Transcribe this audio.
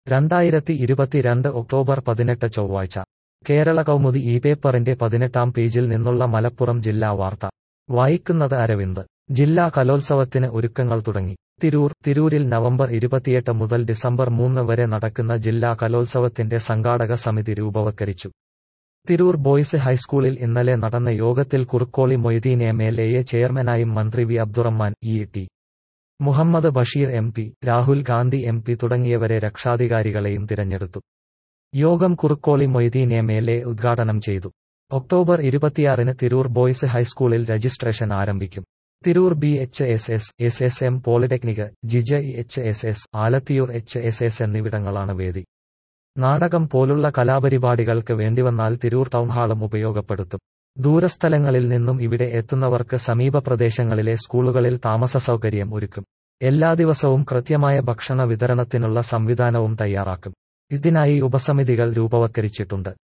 രണ്ടായിരത്തി ഇരുപത്തിരണ്ട് ഒക്ടോബർ പതിനെട്ട് ചൊവ്വാഴ്ച കേരള കൗമുദി ഈ പേപ്പറിന്റെ പതിനെട്ടാം പേജിൽ നിന്നുള്ള മലപ്പുറം ജില്ലാ വാർത്ത വായിക്കുന്നത് അരവിന്ദ് ജില്ലാ കലോത്സവത്തിന് ഒരുക്കങ്ങൾ തുടങ്ങി തിരൂർ തിരൂരിൽ നവംബർ ഇരുപത്തിയെട്ട് മുതൽ ഡിസംബർ മൂന്ന് വരെ നടക്കുന്ന ജില്ലാ കലോത്സവത്തിന്റെ സംഘാടക സമിതി രൂപവത്കരിച്ചു തിരൂർ ബോയ്സ് ഹൈസ്കൂളിൽ ഇന്നലെ നടന്ന യോഗത്തിൽ കുറുക്കോളി മൊയ്തീൻ എം എൽ എയെ ചെയർമാനായും മന്ത്രി V Abdurahman E T Muhammad Basheer M P Rahul Gandhi M P തുടങ്ങിയവരെ രക്ഷാധികാരികളെയും തിരഞ്ഞെടുത്തു യോഗം Kurukkoli Moideen M L A ഉദ്ഘാടനം ചെയ്തു ഒക്ടോബർ ഇരുപത്തിയാറിന് തിരൂർ ബോയ്സ് ഹൈസ്കൂളിൽ രജിസ്ട്രേഷൻ ആരംഭിക്കും Tirur B H S S S S M polytechnic ജിജ H S S Alathiyur H S S എന്നിവിടങ്ങളാണ് വേദി നാടകം പോലുള്ള കലാപരിപാടികൾക്ക് വേണ്ടിവന്നാൽ തിരൂർ ടൗൺഹാളും ഉപയോഗപ്പെടുത്തും ദൂരസ്ഥലങ്ങളിൽ നിന്നും ഇവിടെ എത്തുന്നവർക്ക് സമീപ പ്രദേശങ്ങളിലെ സ്കൂളുകളിൽ താമസ സൗകര്യം ഒരുക്കും എല്ലാ ദിവസവും കൃത്യമായ ഭക്ഷണ വിതരണത്തിനുള്ള സംവിധാനവും തയ്യാറാക്കും ഇതിനായി ഉപസമിതികൾ രൂപവത്കരിച്ചിട്ടുണ്ട്